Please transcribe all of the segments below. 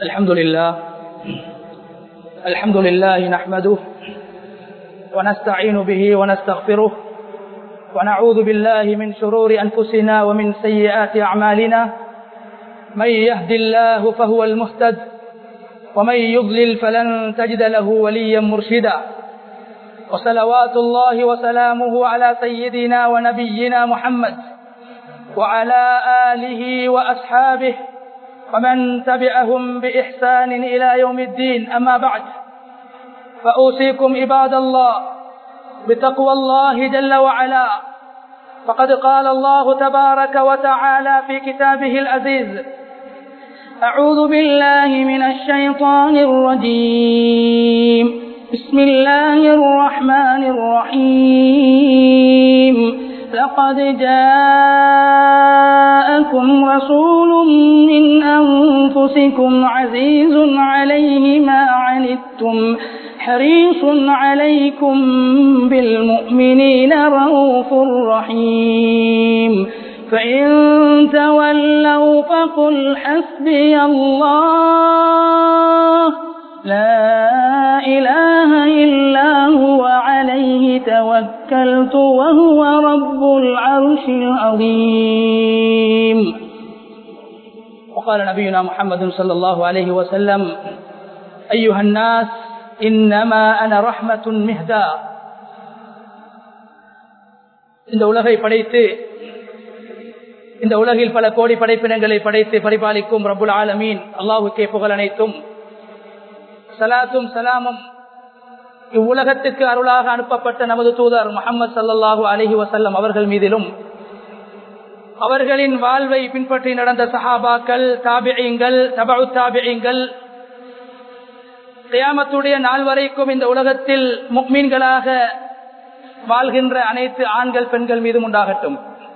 الحمد لله الحمد لله نحمده ونستعين به ونستغفره ونعوذ بالله من شرور أنفسنا ومن سيئات أعمالنا من يهد الله فهو المهتد ومن يضلل فلن تجد له وليا مرشدا وصلوات الله وسلامه على سيدنا ونبينا محمد وعلى آله وأصحابه ومن تبعهم بإحسان إلى يوم الدين أما بعد فأوصيكم عباد الله بتقوى الله جل وعلا فقد قال الله تبارك وتعالى في كتابه العزيز أعوذ بالله من الشيطان الرجيم بسم الله الرحمن الرحيم لقد جاءكم رسول من أنفسكم عزيز عليه ما عنتم حريص عليكم بالمؤمنين رؤوف رحيم فإن تولوا فقل حسبي الله لا إله إلا هو عليه توكلت وهو رب العرش العظيم وقال نبينا محمد صلى الله عليه وسلم أيها الناس إنما أنا رحمة مهدى இந்த உலகை படைத்து இந்த உலகில் பல கோடி படைப்பினங்களை படைத்து பரிபாலிக்கும் ரபுல் ஆலமீன் அல்லாஹுக்கே புகழ் அனைத்தும் சலாத்தும் சலாமும் இவ்வுலகத்துக்கு அருளாக அனுப்பப்பட்ட நமது தூதர் முகமது சல்லாஹூ அலஹி வசல்லம் அவர்கள் மீதிலும் அவர்களின் வாழ்வை பின்பற்றி நடந்த சஹாபாக்கள் தாபியங்கள் தபு தாபியங்கள் கியாமத்துடைய நாள் வரைக்கும் இந்த உலகத்தில் முக்மீன்களாக வாழ்கின்ற அனைத்து ஆண்கள் பெண்கள் மீதும் உண்டாகட்டும்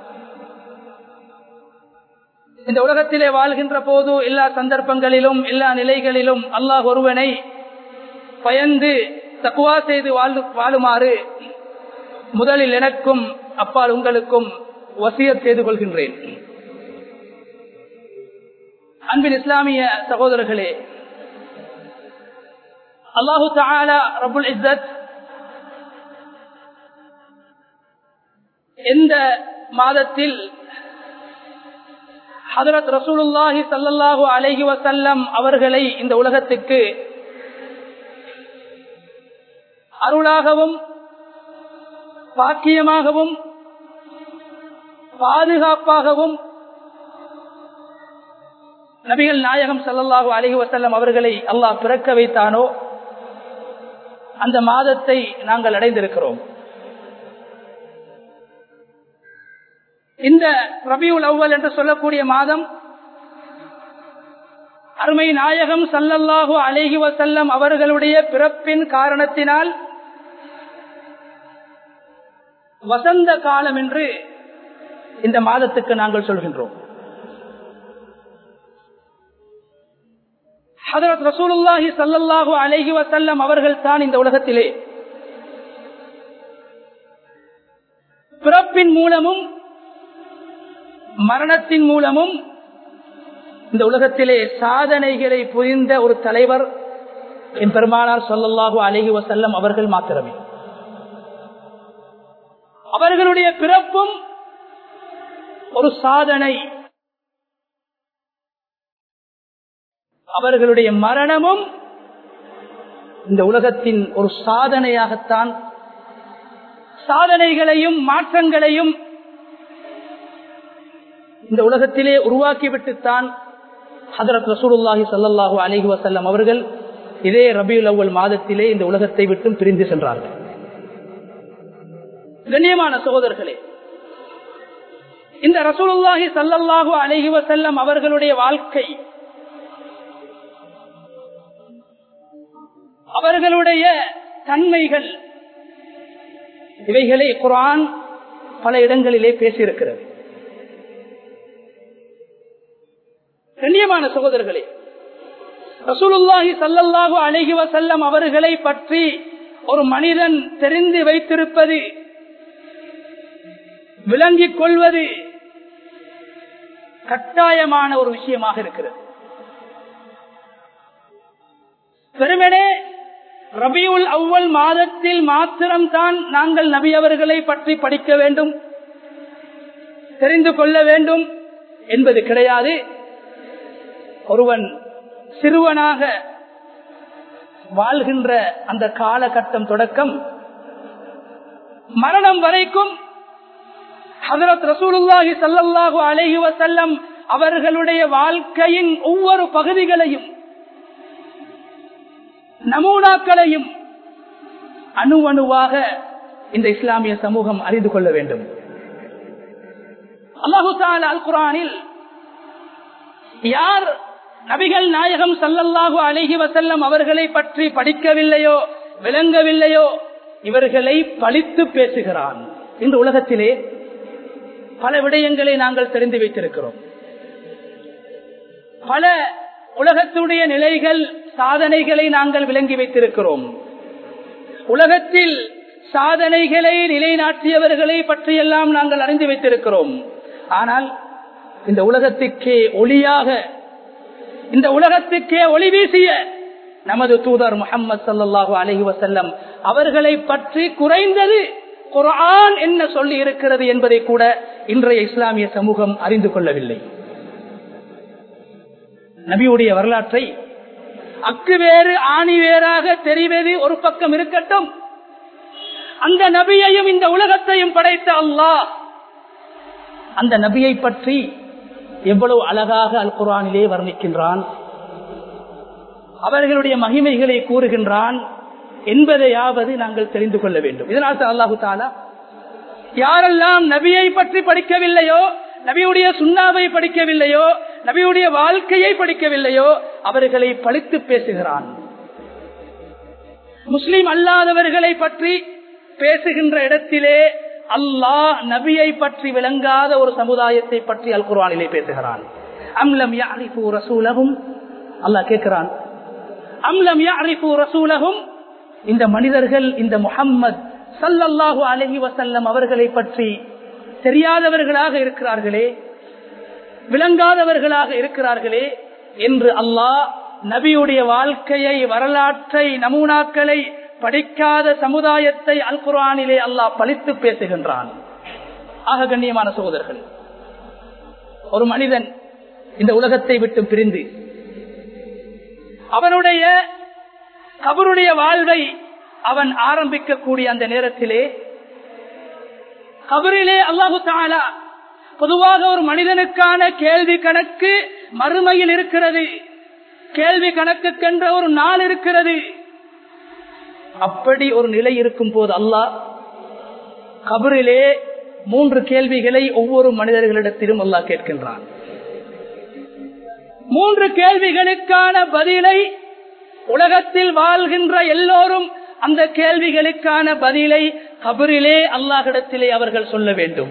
இந்த உலகத்திலே வாழ்கின்ற போது எல்லா சந்தர்ப்பங்களிலும் எல்லா நிலைகளிலும் அல்லாஹ் ஒருவனை பயந்து தக்குவா செய்து வாழுமாறு முதலில் எனக்கும் அப்பால் உங்களுக்கும் வசிய செய்து கொள்கின்றேன் அன்பின் இஸ்லாமிய சகோதரர்களே அல்லாஹு தாலா ரபுல் இஸ்ஸத் எந்த மாதத்தில் ஹதரத் ரசூலுல்லாஹி சல்லாஹூ அலஹி வசல்லம் அவர்களை இந்த உலகத்துக்கு அருளாகவும் பாக்கியமாகவும் பாதுகாப்பாகவும் நபிகள் நாயகம் சல்லல்லாஹு அலஹி வசல்லம் அவர்களை அல்லாஹ் பிறக்க வைத்தானோ அந்த மாதத்தை நாங்கள் அடைந்திருக்கிறோம் இந்த ரபியுல் அவ்வல் என்று சொல்லக்கூடிய மாதம் அருமை நாயகம் சல்லல்லாஹு அலேஹி வசல்லம் அவர்களுடைய பிறப்பின் காரணத்தினால் வசந்த காலம் என்று இந்த மாதத்துக்கு நாங்கள் சொல்கின்றோம் ஹதரத் ரசூலுல்லாஹி சல்லல்லாஹு அலேஹி வசல்லம் அவர்கள் தான் இந்த உலகத்திலே பிறப்பின் மூலமும் மரணத்தின் மூலமும் இந்த உலகத்திலே சாதனைகளை புரிந்த ஒரு தலைவர் என் பெருமானார் சொல்லல்லாஹு அலஹி வசல்லம் அவர்கள் மாத்திரமே அவர்களுடைய பிறப்பும் ஒரு சாதனை அவர்களுடைய மரணமும் இந்த உலகத்தின் ஒரு சாதனையாகத்தான் சாதனைகளையும் மாற்றங்களையும் இந்த உலகத்திலே உருவாக்கிவிட்டுத்தான் ஹதரத் ரசூலுல்லாஹி சல்லாஹூ அலஹி வசல்லம் அவர்கள் இதே ரபியுல் அவ்வல் மாதத்திலே இந்த உலகத்தை விட்டும் பிரிந்து சென்றார்கள் கண்ணியமான சகோதரர்களே இந்த ரசூலுல்லாஹி சல்லல்லாஹு அலஹி வசல்லம் அவர்களுடைய வாழ்க்கை அவர்களுடைய தன்மைகள் இவைகளை குரான் பல இடங்களிலே பேசியிருக்கிறது கண்ணியமான சகோதரர்களே ரசூலுல்லாஹி சல்லல்லாஹு அழகி வசல்லம் அவர்களை பற்றி ஒரு மனிதன் தெரிந்து வைத்திருப்பது விளங்கிக் கொள்வது கட்டாயமான ஒரு விஷயமாக இருக்கிறது பெருமனே ரபியுல் அவ்வல் மாதத்தில் மாத்திரம்தான் நாங்கள் நபி அவர்களை பற்றி படிக்க வேண்டும் தெரிந்து கொள்ள வேண்டும் என்பது கிடையாது ஒருவன் சிறுவனாக வாழ்கின்ற அந்த காலகட்டம் தொடக்கம் மரணம் வரைக்கும் ஹதரத் ரசூலுல்லாஹி சல்லல்லாஹு அலைஹி வசல்லம் அவர்களுடைய வாழ்க்கையின் ஒவ்வொரு பகுதிகளையும் நமூனாக்களையும் அணு அணுவாக இந்த இஸ்லாமிய சமூகம் அறிந்து கொள்ள வேண்டும் அல்லாஹு அல் குரானில் யார் நபிகள் நாயகம் சல்லல்லாஹு அழகி வசல்லம் அவர்களை பற்றி படிக்கவில்லையோ விளங்கவில்லையோ இவர்களை பழித்து பேசுகிறான் இந்த உலகத்திலே பல விடயங்களை நாங்கள் தெரிந்து வைத்திருக்கிறோம் பல உலகத்துடைய நிலைகள் சாதனைகளை நாங்கள் விளங்கி வைத்திருக்கிறோம் உலகத்தில் சாதனைகளை நிலைநாட்டியவர்களை பற்றியெல்லாம் நாங்கள் அறிந்து வைத்திருக்கிறோம் ஆனால் இந்த உலகத்துக்கே ஒளியாக இந்த உலகத்துக்கே ஒளி வீசிய நமது தூதர் முகமது சல்லாஹூ அலஹி வசல்லம் அவர்களை பற்றி குறைந்தது குரான் என்ன சொல்லி இருக்கிறது என்பதை கூட இன்றைய இஸ்லாமிய சமூகம் அறிந்து கொள்ளவில்லை நபியுடைய வரலாற்றை அக்கு வேறு ஆணி வேறாக தெரிவது ஒரு பக்கம் இருக்கட்டும் அந்த நபியையும் இந்த உலகத்தையும் படைத்த அல்லாஹ் அந்த நபியை பற்றி எவ்வளவு அழகாக அல் குரானிலே வர்ணிக்கின்றான் அவர்களுடைய மகிமைகளை கூறுகின்றான் என்பதையாவது நாங்கள் தெரிந்து கொள்ள வேண்டும் இதனால் அல்லாஹு தாலா யாரெல்லாம் நபியை பற்றி படிக்கவில்லையோ நபியுடைய சுண்ணாவை படிக்கவில்லையோ நபியுடைய வாழ்க்கையை படிக்கவில்லையோ அவர்களை பழித்து பேசுகிறான் முஸ்லிம் அல்லாதவர்களை பற்றி பேசுகின்ற இடத்திலே அல்லாஹ் நபியை பற்றி விளங்காத ஒரு சமுதாயத்தை பற்றி அல் குர்வானிலே பேசுகிறான் அம்லம் யாரிஃபு ரசூலகும் அல்லாஹ் கேட்கிறான் அம்லம் யாரிஃபு ரசூலகும் இந்த மனிதர்கள் இந்த முஹம்மத் சல்லல்லாஹு அலஹி வசல்லம் அவர்களை பற்றி தெரியாதவர்களாக இருக்கிறார்களே விளங்காதவர்களாக இருக்கிறார்களே என்று அல்லாஹ் நபியுடைய வாழ்க்கையை வரலாற்றை நமூனாக்களை படிக்காத சமுதாயத்தை அல் குரானிலே அல்லாஹ் பழித்து பேசுகின்றான் ஆக கண்ணியமான சகோதரர்கள் ஒரு மனிதன் இந்த உலகத்தை விட்டு பிரிந்து அவனுடைய கபருடைய வாழ்வை அவன் ஆரம்பிக்கக்கூடிய அந்த நேரத்திலே கபரிலே அல்லாஹு தாலா பொதுவாக ஒரு மனிதனுக்கான கேள்வி கணக்கு மறுமையில் இருக்கிறது கேள்வி கணக்குக்கென்ற ஒரு நாள் இருக்கிறது அப்படி ஒரு நிலை இருக்கும் போது அல்லாஹ் கபரிலே மூன்று கேள்விகளை ஒவ்வொரு மனிதர்களிடத்திலும் அல்லாஹ் கேட்கின்றான் மூன்று கேள்விகளுக்கான பதிலை உலகத்தில் வாழ்கின்ற எல்லோரும் அந்த கேள்விகளுக்கான பதிலை கபரிலே அல்லாஹிடத்திலே அவர்கள் சொல்ல வேண்டும்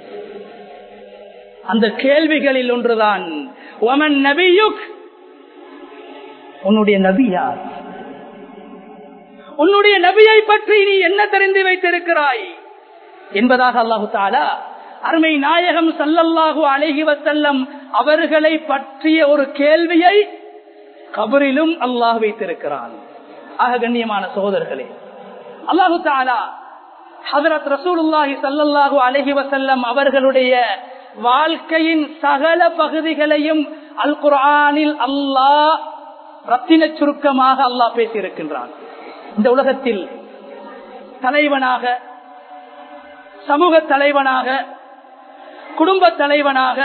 அந்த கேள்விகளில் ஒன்றுதான் ஒமன் நபியுக் உன்னுடைய நபி யார் உன்னுடைய நபியை பற்றி நீ என்ன தெரிந்து வைத்திருக்கிறாய் என்பதாக அல்லாஹு தாலா அருமை நாயகம் சல்லல்லாஹு அழகி வசல்லம் அவர்களை பற்றிய ஒரு கேள்வியை கபரிலும் அல்லாஹ் வைத்திருக்கிறான் ஆக கண்ணியமான சகோதரர்களே அல்லாஹு தாலா ஹதரத் ரசூலுல்லாஹி சல்லல்லாஹு அலஹி வசல்லம் அவர்களுடைய வாழ்க்கையின் சகல பகுதிகளையும் அல் குரானில் அல்லாஹ் ரத்தின சுருக்கமாக அல்லாஹ் பேசியிருக்கின்றான் இந்த உலகத்தில் தலைவனாக சமூக தலைவனாக குடும்ப தலைவனாக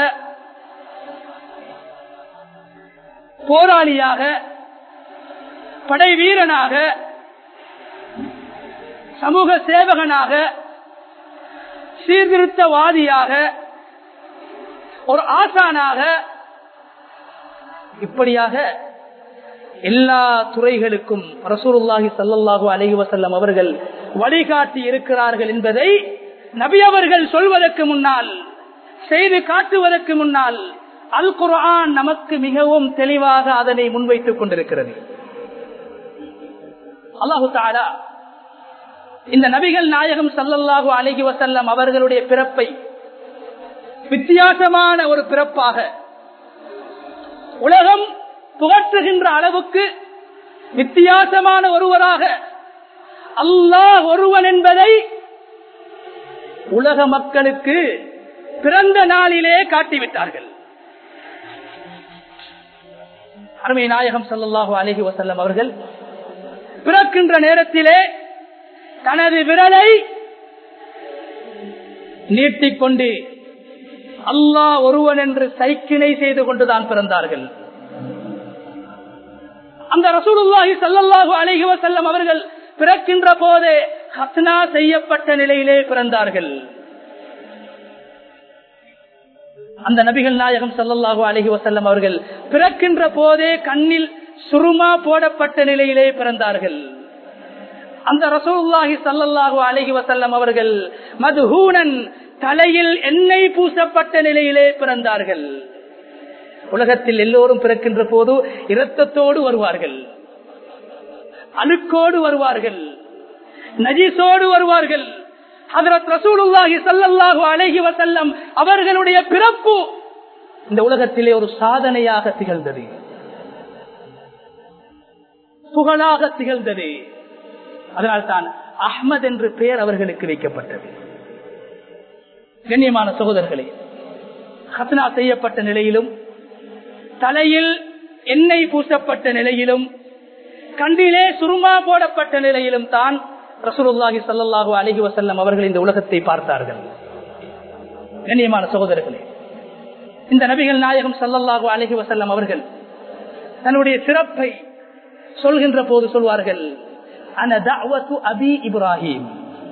போராளியாக படை வீரனாக சமூக சேவகனாக சீர்திருத்தவாதியாக ஒரு ஆசானாக இப்படியாக எல்லா துறைகளுக்கும் ரசூலுல்லாஹி சல்லாஹூ அலஹி வசல்லம் அவர்கள் வழிகாட்டி இருக்கிறார்கள் என்பதை நபி அவர்கள் சொல்வதற்கு முன்னால் செய்து காட்டுவதற்கு முன்னால் அல் குர்ஆன் நமக்கு மிகவும் தெளிவாக அதனை முன்வைத்துக் கொண்டிருக்கிறது அல்லாஹு தாலா இந்த நபிகள் நாயகம் சல்லல்லாஹு அலஹி வசல்லம் அவர்களுடைய பிறப்பை வித்தியாசமான ஒரு பிறப்பாக உலகம் புகற்றுகின்ற அளவுக்கு வித்தியாசமான ஒருவராக அல்லாஹ் ஒருவன் என்பதை உலக மக்களுக்கு பிறந்த நாளிலே காட்டிவிட்டார்கள் அருமை நாயகம் சல்லாஹூ அலஹி வசல்லம் அவர்கள் பிறக்கின்ற நேரத்திலே தனது விரலை நீட்டிக்கொண்டு அல்லாஹ் ஒருவன் என்று சைக்கிணை செய்து கொண்டுதான் பிறந்தார்கள் அந்த ரசூலுல்லாஹி சல்லல்லாஹு அலைஹி வஸல்லம் அவர்கள் பிறக்கின்ற போதே ஹத்னா செய்யப்பட்ட நிலையிலே பிறந்தார்கள் அந்த நபிகள் நாயகம் சல்லல்லாஹு அலைஹி வஸல்லம் அவர்கள் பிறக்கின்ற போதே கண்ணில் சுருமா போடப்பட்ட நிலையிலே பிறந்தார்கள் அந்த ரசூலுல்லாஹி சல்லல்லாஹு அலைஹி வஸல்லம் அவர்கள் மதுஹூனன் தலையில் எண்ணெய் பூசப்பட்ட நிலையிலே பிறந்தார்கள் உலகத்தில் எல்லோரும் பிறக்கின்ற போது இரத்தத்தோடு வருவார்கள் அழுக்கோடு வருவார்கள் நஜீசோடு வருவார்கள் ஹதரத் ரசூலுல்லாஹி ஸல்லல்லாஹு அலைஹி வஸல்லம் அவர்களுடைய பிறப்பு இந்த உலகத்திலே ஒரு சாதனையாக திகழ்ந்தது புகழாக திகழ்ந்தது அதனால்தான் அஹ்மத் என்று பெயர் அவர்களுக்கு வைக்கப்பட்டது கண்ணியமான சகோதரர்களே ஹத்னா செய்யப்பட்ட நிலையிலும் தலையில் எண்ணெய் பூசப்பட்ட நிலையிலும் கண்டிலே சுருமா போடப்பட்ட நிலையிலும் தான் ரசூலுல்லாஹி சல்லாஹூ அலஹி வசல்லம் அவர்கள் இந்த உலகத்தை பார்த்தார்கள் கண்ணியமான சகோதரர்களே இந்த நபிகள் நாயகம் சல்லல்லாஹூ அலஹி வசல்லம் அவர்கள் தன்னுடைய சிறப்பை சொல்கின்ற போது சொல்வார்கள் அபி இப்ராஹிம்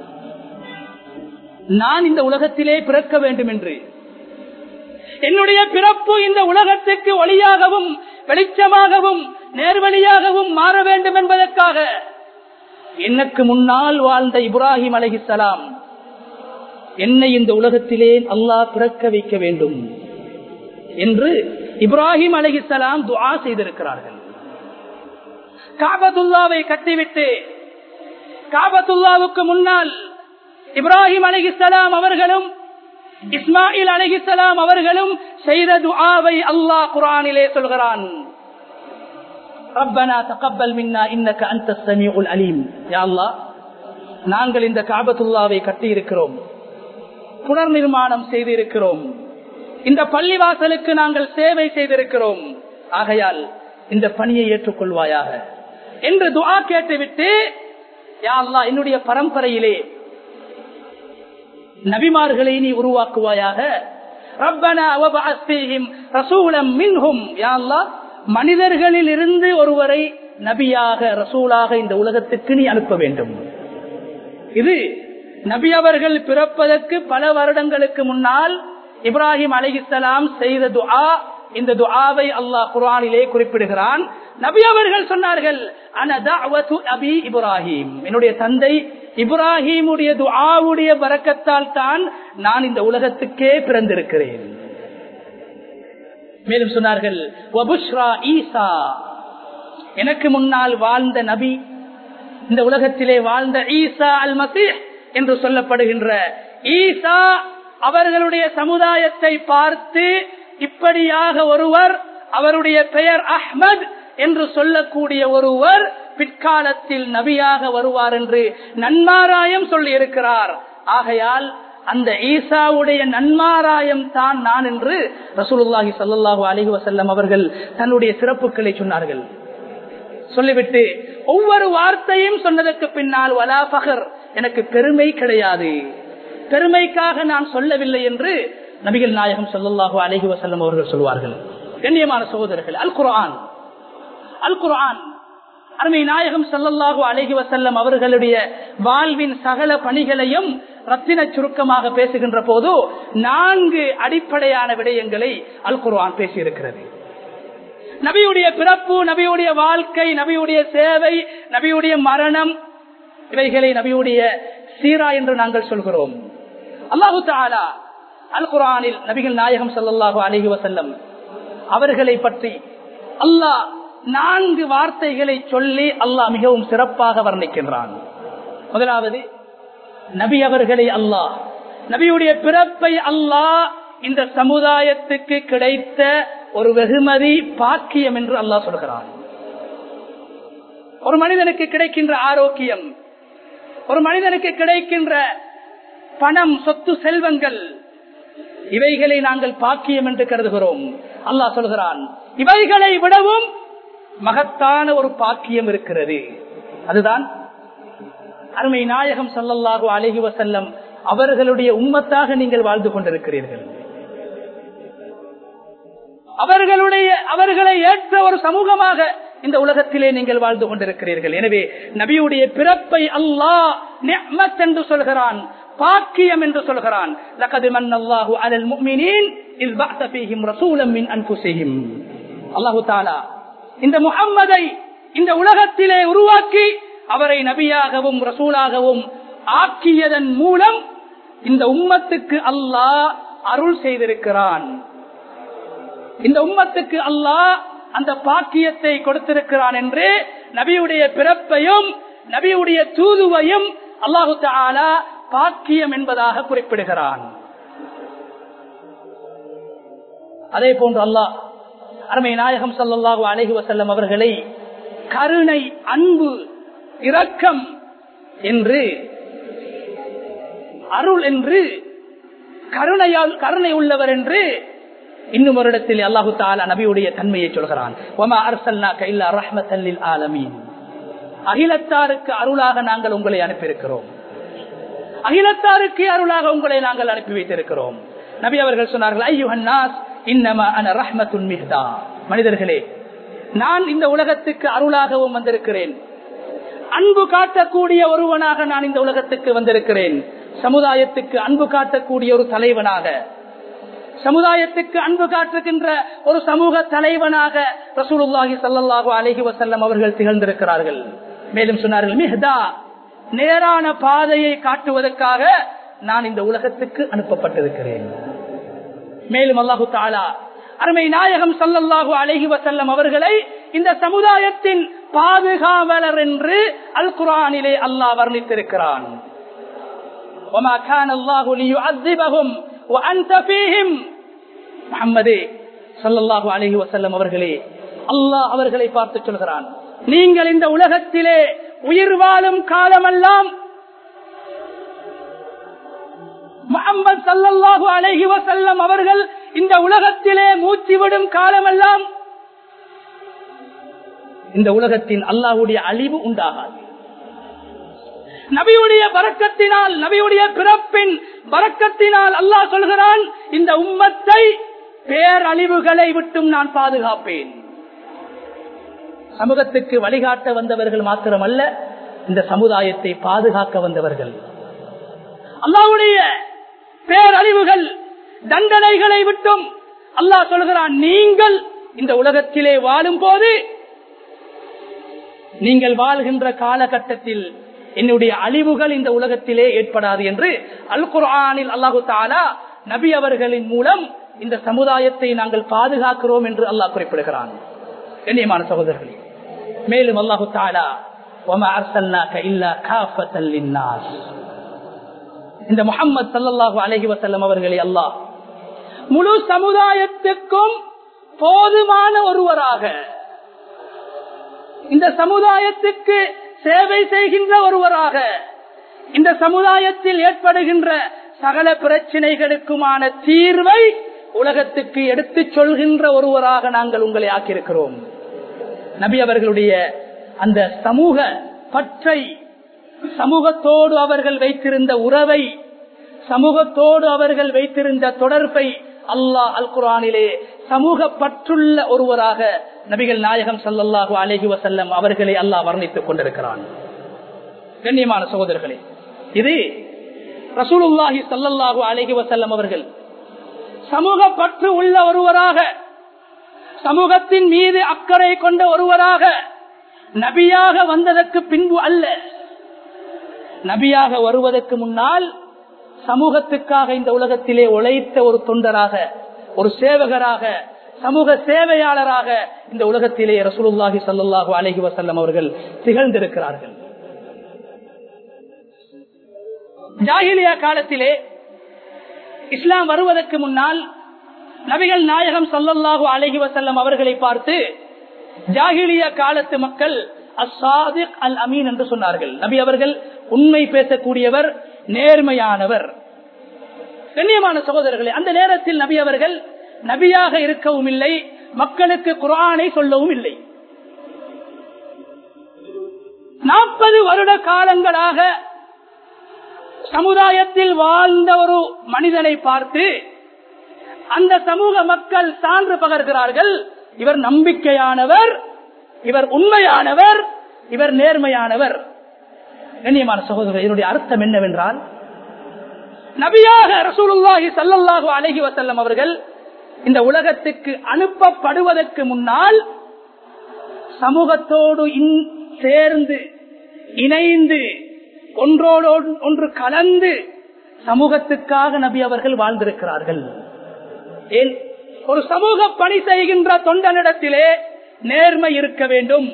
நான் இந்த உலகத்திலே பிறக்க வேண்டும் என்று என்னுடைய பிறப்பு இந்த உலகத்துக்கு ஒளியாகவும் வெளிச்சமாகவும் நேர்வழியாகவும் மாற வேண்டும் என்பதற்காக எனக்கு முன்னால் வாழ்ந்த இப்ராஹிம் அலஹிசலாம் என்னை இந்த உலகத்திலே அல்லாஹ் பிறக்க வைக்க வேண்டும் என்று இப்ராஹிம் அலஹிசலாம் துஆ செய்திருக்கிறார்கள் காபத்துல்லாவை கட்டிவிட்டு காபத்துல்லாவுக்கு முன்னால் இப்ராஹிம் அலஹிசலாம் அவர்களும் இஸ்மாயில் அலஹிசலாம் அவர்களும் செய்த துஆவை அல்லாஹ் குரானிலே சொல்கிறான் ரப்பனா தகப்பல் மின்னா இன்னக அந்த சமீஉல் அலீம் யா அல்லாஹ் நாங்கள் இந்த காபத்துல்லாவை கட்டி இருக்கிறோம் புனர் நிர்மாணம் செய்திருக்கிறோம் இந்த பள்ளிவாசலுக்கு நாங்கள் சேவை செய்திருக்கிறோம் ஆகையால் இந்த பணியை ஏற்றுக்கொள்வாயாக என்று துஆ கேட்டுவிட்டு யா அல்லாஹ் என்னுடைய பரம்பரையிலே நபிமார்களை நீ உருவாக்குவாயாக மனிதர்களில் இருந்து ஒருவரை நபியாக ரசூலாக இந்த உலகத்துக்கு நீ அனுப்ப வேண்டும் இது நபி அவர்கள் பிறப்பதற்கு பல வருடங்களுக்கு முன்னால் இப்ராஹிம் அலிஹிசலாம் செய்த துஆ இந்த துஆவை அல்லாஹ் குரானிலே குறிப்பிடுகிறான் நபி அவர்கள் சொன்னார்கள் அபி இப்ராஹிம் என்னுடைய தந்தை இப்ராஹிமுடைய துஆவுடைய பறக்கத்தால் தான் நான் இந்த உலகத்துக்கே பிறந்திருக்கிறேன் மேலும் சொன்னார்கள் ஈசா எனக்கு முன்னால் வாழ்ந்த நபி இந்த உலகத்திலே வாழ்ந்த ஈசா அல் மசீஹ் என்று சொல்லப்படுகின்ற ஈசா அவர்களுடைய சமுதாயத்தை பார்த்து இப்படியாக ஒருவர் அவருடைய பெயர் அஹ்மத் என்று சொல்லக்கூடிய ஒருவர் பிற்காலத்தில் நபியாக வருவார் என்று நன்மாராயம் சொல்லி இருக்கிறார் ஆகையால் அந்த ஈசாவுடைய நன்மாராயம் தான் நான் என்று ரசூலுல்லாஹி சல்லாஹூ அலிஹி வசல்லம் அவர்கள் தன்னுடைய சிறப்புகளை சொன்னார்கள் சொல்லிவிட்டு ஒவ்வொரு வார்த்தையும் சொன்னதற்கு பின்னால் வலா பகர் எனக்கு பெருமை கிடையாது பெருமைக்காக நான் சொல்லவில்லை என்று நபிகள் நாயகம் சொல்லல்லாஹு அலஹி வசல்லம் அவர்கள் சொல்வார்கள் கண்ணியமான சகோதரர்கள் அல் குரான் அல் குரான் அருமை நாயகம் சல்லல்லாஹு அலஹி வசல்லம் அவர்களுடைய வாழ்வின் சகல பணிகளையும் ரத்தின சுருக்கமாக பேசுகின்ற போது நான்கு அடிப்படையான விடயங்களை அல் குர்ஆன் பேசியிருக்கிறது நபியுடைய பிறப்பு நபியுடைய வாழ்க்கை நபியுடைய சேவை நபியுடைய மரணம் இவைகளை நபியுடைய சீரா என்று நாங்கள் சொல்கிறோம் அல்லாஹு தாலா அல் குரானில் நபிகள் நாயகம் சல்லாஹு அலஹி வசல்லம் அவர்களை பற்றி அல்லாஹ் நான்கு வார்த்தைகளை சொல்லி அல்லாஹ் மிகவும் சிறப்பாக வர்ணிக்கின்றான் முதலாவது நபி அவர்களை அல்லாஹ் நபியுடைய பிறப்பை அல்லாஹ் இந்த சமுதாயத்துக்கு கிடைத்த ஒரு வெகுமதி பாக்கியம் என்று அல்லாஹ் சொல்கிறான் ஒரு மனிதனுக்கு கிடைக்கின்ற ஆரோக்கியம் ஒரு மனிதனுக்கு கிடைக்கின்ற பணம் சொத்து செல்வங்கள் இவைகளை நாங்கள் பாக்கியம் என்று கருதுகிறோம் அல்லாஹ் சொல்கிறான் இவைகளை விடவும் மகத்தான ஒரு பாக்கியம் இருக்கிறது அதுதான் அருமை நாயகம் சல்லல்லாஹு அழகி வசல்லம் அவர்களுடைய உம்மத்தாக நீங்கள் வாழ்ந்து கொண்டிருக்கிறீர்கள் அவர்களுடைய அவர்களை ஏற்ற ஒரு சமூகமாக இந்த உலகத்திலே நீங்கள் வாழ்ந்து கொண்டிருக்கிறீர்கள் எனவே நபியுடைய பிறப்பை அல்லாஹ் என்று சொல்கிறான் பாக்கியம் என்று சொல்கிறான் அல்லாஹு தாலா இந்த முகம்மதை இந்த உலகத்திலே உருவாக்கி அவரை நபியாகவும் ரசூலாகவும் ஆக்கியதன் மூலம் இந்த உம்மத்துக்கு அல்லாஹ் அருள் செய்திருக்கிறான் இந்த உம்மத்துக்கு அல்லாஹ் அந்த பாக்கியத்தை கொடுத்திருக்கிறான் என்று நபியுடைய பிறப்பையும் நபியுடைய தூதுவையும் அல்லாஹு தாலா பாக்கியம் என்பதாக குறிப்பிடுகிறான் அதே போன்று அல்லாஹ் அருமை நாயகம் சல்லாஹூ அலஹி வசல்லம் அவர்களை கருணை அன்பு இரக்கம் என்று அருள் என்று கருணையால் கருணை உள்ளவர் என்று இன்னும் ஒரு இடத்தில் அல்லாஹு தாலா நபியுடைய தன்மையை சொல்கிறான் அகிலத்தாருக்கு அருளாக நாங்கள் உங்களை அனுப்பியிருக்கிறோம் அகிலத்தாருக்கு அருளாக உங்களை நாங்கள் அனுப்பி வைத்திருக்கிறோம் நபி அவர்கள் சொன்னார்கள் ஐயுஹன்னாஸ் இன்னமா அன ரஹ்மத்துன் மிஹ்தா மனிதர்களே நான் இந்த உலகத்துக்கு அருளாகவும் வந்திருக்கிறேன் அன்பு காட்டக்கூடிய ஒருவனாக நான் இந்த உலகத்துக்கு வந்திருக்கிறேன் சமுதாயத்துக்கு அன்பு காட்டக்கூடிய ஒரு தலைவனாக சமுதாயத்துக்கு அன்பு காட்டுகின்ற ஒரு சமூக தலைவனாக ரசூலுல்லாஹி சல்லாஹு அலஹி வசல்லம் அவர்கள் திகழ்ந்திருக்கிறார்கள் மேலும் சொன்னார்கள் மிஹ்தா நேரான பாதையை காட்டுவதற்காக நான் இந்த உலகத்துக்கு அனுப்பப்பட்டிருக்கிறேன் மேலும் அல்லாஹு தாலா அருமை நாயகம் சல்லல்லாஹு அலஹி வசல்லம் அவர்களை இந்த சமுதாயத்தின் பாதுகாவலர் என்று அல் குரானிலே அல்லாஹ் வர்ணித்திருக்கிறான் وما كان الله ليعذبهم وانت فيهم முஹம்மதே ஸல்லல்லாஹு அலைஹி வஸல்லம் அவர்களே அல்லாஹ் அவர்களை பார்த்து சொல்கிறான் நீங்கள் இந்த உலகத்திலே உயிர் வாழும் காலமெல்லாம் முகமது சல்லல்லாஹு அலைஹி வஸல்லம் அவர்கள் இந்த உலகத்திலே மூச்சு விடும் காலமெல்லாம் இந்த உலகத்தின் அல்லாஹுடைய அழிவு உண்டாகாது நபியுடைய பறக்கத்தினால் நபியுடைய பிறப்பின் பறக்கத்தினால் அல்லாஹ் சொல்கிறான் இந்த உம்மத்தை பேரழிவுகளை விட்டும் நான் பாதுகாப்பேன் சமூகத்துக்கு வழிகாட்ட வந்தவர்கள் மாத்திரமல்ல இந்த சமுதாயத்தை பாதுகாக்க வந்தவர்கள் அல்லாவுடைய பேரழிவுகள் தண்டனைகளை விட்டும் அல்லாஹ் சொல்கிறான் நீங்கள் இந்த உலகத்திலே வாழும் போது நீங்கள் வாழ்கின்ற காலகட்டத்தில் என்னுடைய அழிவுகள் இந்த உலகத்திலே ஏற்படாது என்று அல் குர்ஆனில் அல்லாஹு தாலா நபி அவர்களின் மூலம் இந்த சமுதாயத்தை நாங்கள் பாதுகாக்கிறோம் என்று அல்லாஹ் குறிப்பிடுகிறான் கண்ணியமான சகோதரர்களே மேலும் அல்லாஹு தாலா இந்த முகமது சல்லாஹு அலஹி வசல்லம் அவர்களை அல்லாஹ் முழு சமுதாயத்துக்கும் போதுமான ஒருவராக இந்த சமுதாயத்துக்கு சேவை செய்கின்ற ஒருவராக இந்த சமுதாயத்தில் ஏற்படுகின்ற சகல பிரச்சனைகளுக்குமான தீர்வை உலகத்துக்கு எடுத்துச் சொல்கின்ற ஒருவராக நாங்கள் உங்களை ஆக்கியிருக்கிறோம் நபி அவர்களுடைய அந்த சமூக பற்றை சமூகத்தோடு அவர்கள் வைத்திருந்த உறவை சமூகத்தோடு அவர்கள் வைத்திருந்த தொடர்பை அல்லாஹ் அல் குரானிலே சமூக பற்றுள்ள ஒருவராக நபிகள் நாயகம் சல்லல்லாஹு அலஹி வசல்லம் அவர்களை அல்லாஹ் வர்ணித்துக் கொண்டிருக்கிறான் கண்ணியமான சகோதரர்களே இது ரசூலுல்லாஹி சல்லல்லாஹு அலஹி வசல்லம் அவர்கள் சமூக பற்று உள்ள ஒருவராக சமூகத்தின் மீது அக்கறை கொண்ட ஒருவராக நபியாக வந்ததற்கு பின்பு அல்ல நபியாக வருவதற்கு முன்னால் சமூகத்துக்காக இந்த உலகத்திலே உழைத்த ஒரு தொண்டராக ஒரு சேவகராக சமூக சேவையாளராக இந்த உலகத்திலே ரசூலுல்லாஹி சல்லாஹூ அலஹி வசல்லம் அவர்கள் திகழ்ந்திருக்கிறார்கள் ஜாகிலியா காலத்திலே இஸ்லாம் வருவதற்கு முன்னால் நபிகள் நாயகம் சல்லல்லாஹு அலஹி வசல்லம் அவர்களை பார்த்து ஜாகிலியா காலத்து மக்கள் அசாதிக் அல் அமீன் என்று சொன்னார்கள் நபி அவர்கள் உண்மை பேசக்கூடியவர் நேர்மையானவர் கண்ணியமான சகோதரர்களே அந்த நேரத்தில் நபி அவர்கள் நபியாக இருக்கவும் இல்லை மக்களுக்கு குரானை சொல்லவும் இல்லை நாற்பது வருட காலங்களாக சமுதாயத்தில் வாழ்ந்த ஒரு மனிதனை பார்த்து அந்த சமூக மக்கள் சான்று பகர்கிறார்கள் இவர் நம்பிக்கையானவர் இவர் உண்மையானவர் இவர் நேர்மையானவர் கண்ணியமான சகோதரர் இதனுடைய அர்த்தம் என்னவென்றால் நபியாக ரசூலுல்லாஹி சல்லல்லாஹு அலஹி வசல்லம் அவர்கள் இந்த உலகத்துக்கு அனுப்பப்படுவதற்கு முன்னால் சமூகத்தோடு சேர்ந்து இணைந்து ஒன்றோடு ஒன்று கலந்து சமூகத்துக்காக நபி அவர்கள் வாழ்ந்திருக்கிறார்கள் ஏன் ஒரு சமூக பணி செய்கின்ற தொண்டனிடத்திலே நேர்மை இருக்க வேண்டும்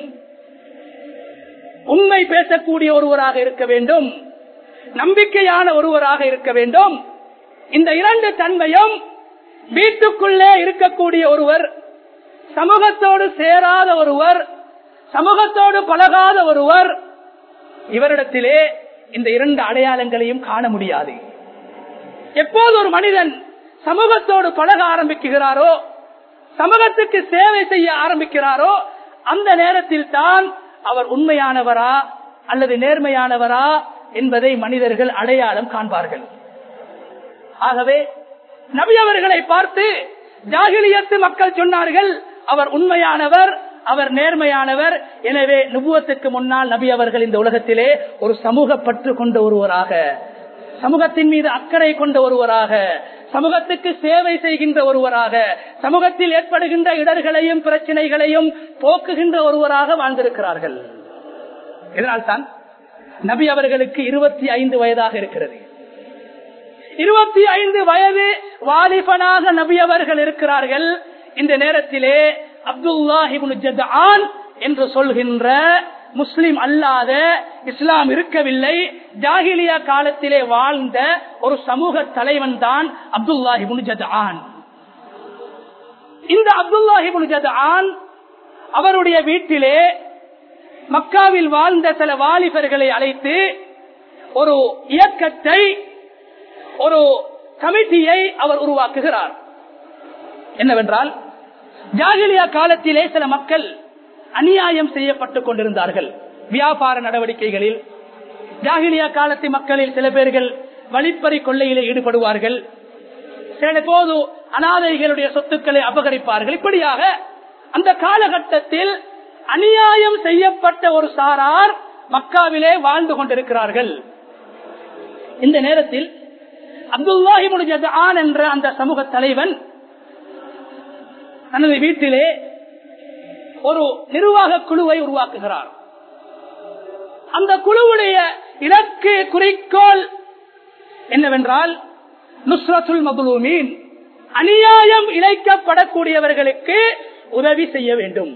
உண்மை பேசக்கூடிய ஒருவராக இருக்க வேண்டும் நம்பிக்கையான ஒருவராக இருக்க வேண்டும் இந்த இரண்டு தன்மையும் வீட்டுக்குள்ளே இருக்கக்கூடிய ஒருவர் சமூகத்தோடு சேராத ஒருவர் சமூகத்தோடு பழகாத ஒருவர் இவரிடத்திலே இந்த இரண்டு அடையாளங்களையும் காண முடியாது எப்போது ஒரு மனிதன் சமூகத்தோடு பழக ஆரம்பிக்கிறாரோ சமூகத்துக்கு சேவை செய்ய ஆரம்பிக்கிறாரோ அந்த நேரத்தில் தான் அவர் உண்மையானவரா அல்லது நேர்மையானவரா என்பதை மனிதர்கள் அடையாளம் காண்பார்கள் ஆகவே நபி அவர்களை பார்த்து ஜாகிலியத்து மக்கள் சொன்னார்கள் அவர் உண்மையானவர் அவர் நேர்மையானவர் எனவே நுபுவத்துக்கு முன்னால் நபி அவர்கள் இந்த உலகத்திலே ஒரு சமூக பற்று கொண்ட ஒருவராக சமூகத்தின் மீது அக்கறை கொண்ட ஒருவராக சமூகத்துக்கு சேவை செய்கின்ற ஒருவராக சமூகத்தில் ஏற்படுகின்ற இடர்களையும் பிரச்சனைகளையும் போக்குகின்ற ஒருவராக வாழ்ந்திருக்கிறார்கள் இதனால்தான் நபி அவர்களுக்கு இருபத்தி ஐந்து வயதாக இருக்கிறது இருபத்தி ஐந்து வயது வாலிபனாக நபி அவர்கள் இருக்கிறார்கள் இந்த நேரத்திலே அப்துல்லாஹிபுன் என்று சொல்கின்ற முஸ்லிம் அல்லாத இஸ்லாம் இருக்கவில்லை ஜாகிலியா காலத்திலே வாழ்ந்த ஒரு சமூக தலைவன் தான் அப்துல்லாஹிபுன் ஜதான் இந்த அப்துல்லாஹிபுன் ஜதான் அவருடைய வீட்டிலே மக்காவில் வாழ்ந்த சில வாலிபர்களை அழைத்து ஒரு இயக்கத்தை ஒரு கமிட்டியை அவர் உருவாக்குகிறார் என்னவென்றால் ஜாகிலியா காலத்திலே சில மக்கள் அநியாயம் செய்யப்பட்டுக் கொண்டிருந்தார்கள் வியாபார நடவடிக்கைகளில் ஜாகிலியா காலத்து மக்களில் சில பேர்கள் வழிப்பறி கொள்ளையிலே ஈடுபடுவார்கள் சில போது அனாதைகளுடைய சொத்துக்களை அபகரிப்பார்கள் இப்படியாக அந்த காலகட்டத்தில் அநியாயம் செய்யப்பட்ட ஒரு சாரார் மக்காவிலே வாழ்ந்து கொண்டிருக்கிறார்கள் இந்த நேரத்தில் அப்துல்லாஹி ஆன் என்ற அந்த சமூக தலைவன் தனது வீட்டிலே ஒரு நிர்வாக குழுவை உருவாக்குகிறார் அந்த குழுவுடைய இலக்கு குறிக்கோள் என்னவென்றால் நுஸ்ரத்துல் மபுலூமீன் அநியாயம் இழைக்கப்படக்கூடியவர்களுக்கு உதவி செய்ய வேண்டும்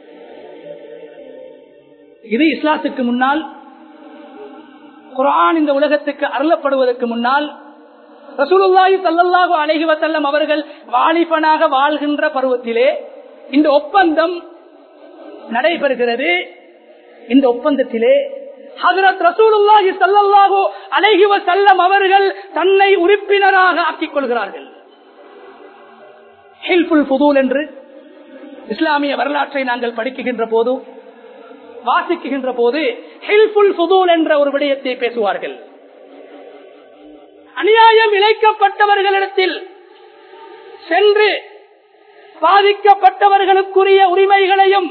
இது இஸ்லாத்துக்கு முன்னால் குரான் இந்த உலகத்துக்கு அருளப்படுவதற்கு முன்னால் ரசூலுல்லாஹி சல்லல்லாஹு அலைஹி வஸல்லம் அவர்கள் வாலிபனாக வாழ்கின்ற பருவத்திலே இந்த ஒப்பந்தம் நடைபெறுகிறது இந்த ஒப்பந்தத்திலே ஹதரத் ரசூலுல்லாஹி சல்லல்லாஹு அலைஹி வஸல்லம் அவர்கள் தன்னை உறுப்பினராக ஆக்கிக் கொள்கிறார்கள் ஹில்புல் ஃபுதூல் என்று இஸ்லாமிய வரலாற்றை நாங்கள் படிக்குகின்ற போது வாசிக்குகின்ற போது ஹில்புல் ஃபுதூல் என்ற ஒரு விடயத்தை பேசுவார்கள் அநியாயம் இழைக்கப்பட்டவர்களிடத்தில் சென்று பாதிக்கப்பட்டவர்களுக்குரிய உரிமைகளையும்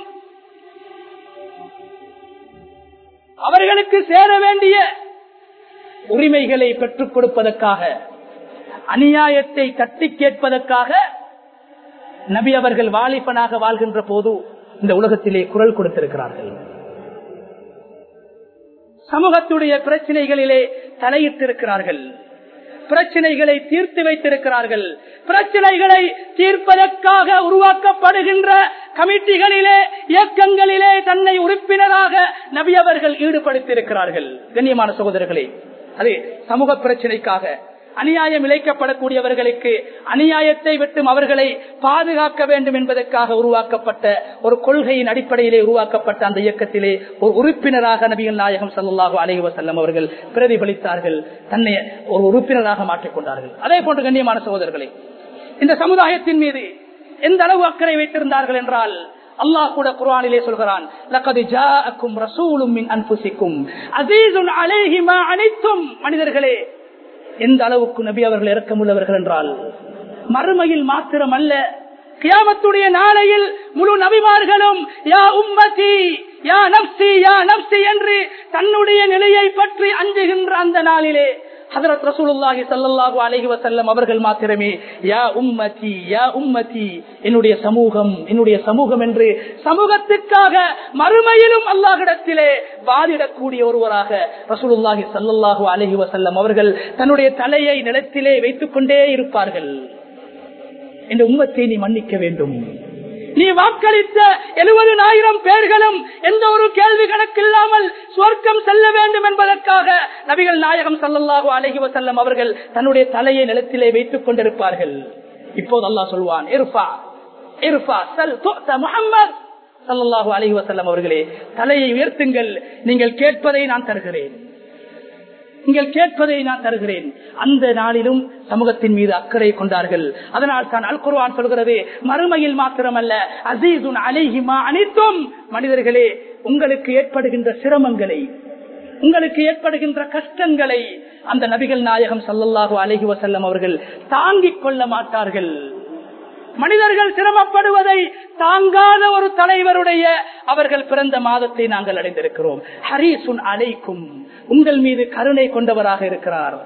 அவர்களுக்கு சேர வேண்டிய உரிமைகளை பெற்றுக் கொடுப்பதற்காக அநியாயத்தை தட்டி கேட்பதற்காக நபி அவர்கள் வாலிபனாக வாழ்கின்ற போது இந்த உலகத்திலே குரல் கொடுத்திருக்கிறார்கள் சமூகத்துடைய பிரச்சனைகளிலே தலையிட்டிருக்கிறார்கள் பிரச்சனைகளை தீர்த்து வைத்திருக்கிறார்கள் பிரச்சனைகளை தீர்ப்பதற்காக உருவாக்கப்படுகின்ற கமிட்டிகளிலே இயக்கங்களிலே தன்னை உறுப்பினராக நபி அவர்கள் ஈடுபடுத்தியிருக்கிறார்கள் கண்ணியமான சகோதரர்களே அது சமூக பிரச்சனைக்காக அநியாயம் இழைக்கப்படக்கூடியவர்களுக்கு அநியாயத்தை விட்டும் அவர்களை பாதுகாக்க வேண்டும் என்பதற்காக உருவாக்கப்பட்ட ஒரு கொள்கையின் அடிப்படையிலே உருவாக்கப்பட்ட அந்த இயக்கத்திலே ஒரு உறுப்பினராக நபிகள் நாயகம் சல்லாஹூ அலஹி வசல்லம் அவர்கள் பிரதிபலித்தார்கள் தன்னை ஒரு உறுப்பினராக மாற்றிக்கொண்டார்கள் அதே போன்று கண்ணியமான சகோதரர்களே இந்த சமுதாயத்தின் மீது எந்த அளவு அக்கறை வைத்திருந்தார்கள் என்றால் அல்லாஹ் கூட குர்ஆனிலே சொல்கிறான் லக்கது ஜாஅக்கும் ரசூலும் மின் அன்ஃபுசிக்கும் அஸீஸுன் அலைஹி மா அனித்தும் மனிதர்களே எந்த அளவுக்கு நபி அவர்கள் இரக்கமுள்ளவர்கள் என்றால் மறுமையில் மாத்திரம் அல்ல கியாமத்துடைய நாளையில் முழு நபிமார்களும் யா உம்மதி யா நப்சி யா நப்சி என்று தன்னுடைய நிலையை பற்றி அஞ்சுகின்ற அந்த நாளிலே ஹதரத் ரசூலுல்லாஹி ஸல்லல்லாஹு அலைஹி வஸல்லம் அவர்கள் மாத்திரமே யா உம்மதி யா உம்மதி என்னுடைய சமூகம் என்னுடைய சமூகம் என்று சமூகத்துக்காக மறுமையிலும் அல்லாஹ்விடத்திலே வாதிடக்கூடிய ஒருவராக ரசூலுல்லாஹி ஸல்லல்லாஹு அலைஹி வஸல்லம் அவர்கள் தன்னுடைய தலையை நிலத்திலே வைத்துக் கொண்டே இருப்பார்கள் இந்த உம்மத்தை நீ மன்னிக்க வேண்டும் நீ வாக்களித்த எழுபதுனாயிரம் பேர்களும் எந்த ஒரு கேள்வி கணக்கில்லாமல் சுவர்க்கம் செல்ல வேண்டும் என்பதற்காக நபிகள் நாயகம் சல்லல்லாஹு அலஹி வசல்லம் அவர்கள் தன்னுடைய தலையை நிலத்திலே வைத்துக் கொண்டிருப்பார்கள் இப்போது அல்லாஹ் சொல்வான் இருஃபா இருஃபா சல் முகம்மது சல்லல்லாஹு அலஹி வசல்லம் அவர்களே தலையை உயர்த்துங்கள் நீங்கள் கேட்பதை நான் தருகிறேன் நீங்கள் கேட்பதை நான் தருகிறேன் அந்த நாளிலும் சமூகத்தின் மீது அக்கறை கொண்டார்கள் அதனால் தான் அல் குர்வான் சொல்கிறது மறுமையில் மாத்திரமல்ல அசீசுன் அலிஹிமா அனைத்தும் மனிதர்களே உங்களுக்கு ஏற்படுகின்ற சிரமங்களை உங்களுக்கு ஏற்படுகின்ற கஷ்டங்களை அந்த நபிகள் நாயகம் சல்லல்லாஹு அலஹி வசல்லம் அவர்கள் தாங்கிக் கொள்ள மாட்டார்கள் மனிதர்கள் சிரமப்படுவதை தாங்காத ஒரு தலைவருடைய அவர்கள் பிறந்த மாதத்தை நாங்கள் அடைந்திருக்கிறோம் ஹரீசுன் அலைக்கும் உங்கள் மீது கருணை கொண்டவராக இருக்கிறார்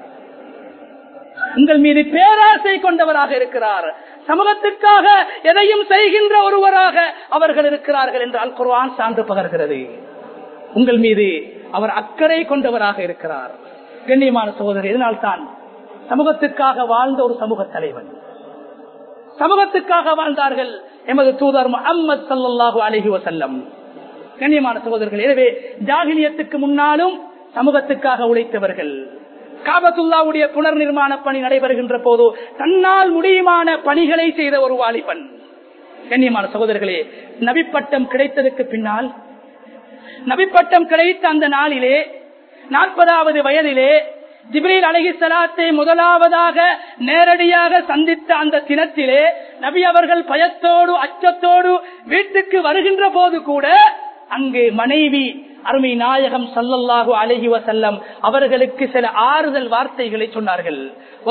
உங்கள் மீது பேராசை கொண்டவராக இருக்கிறார் சமூகத்துக்காக எதையும் செய்கின்ற ஒருவராக அவர்கள் இருக்கிறார்கள் என்று அல் குர்ஆன் சான்று பகர்கிறது உங்கள் மீது அவர் அக்கறை கொண்டவராக இருக்கிறார் கண்ணியமான சகோதரர் இதனால்தான் சமூகத்துக்காக வாழ்ந்த ஒரு சமூக தலைவன் சமூகத்துக்காக வாழ்ந்தார்கள் எமது தூதர் முகமது சல்லாஹூ அலஹி வசல்லம் கண்ணியமான சகோதரர்கள் எனவே ஜாகிலியத்துக்கு முன்னாலும் சமூகத்துக்காக உழைத்தவர்கள் காபத்துல்லாவுடைய புனர் நிர்மாண பணி நடைபெறுகின்ற போது தன்னால் முடியுமான பணிகளை செய்த ஒரு வாலிபன் கண்ணியமான சகோதரர்களே நபிப்பட்டம் கிடைத்ததுக்கு பின்னால் நபிப்பட்டம் கிடைத்த அந்த நாளிலே நாற்பதாவது வயதிலே ஜிப்ரீல் அலகி சலாத்தை முதலாவதாக நேரடியாக சந்தித்த அந்த தினத்திலே நபி அவர்கள் பயத்தோடு அச்சத்தோடு வீட்டுக்கு வருகின்ற போது கூட அங்கு மனைவி அருமை நாயகம் சல்லல்லாஹு அலஹி வசல்லம் அவர்களுக்கு சில ஆறுதல் வார்த்தைகளை சொன்னார்கள்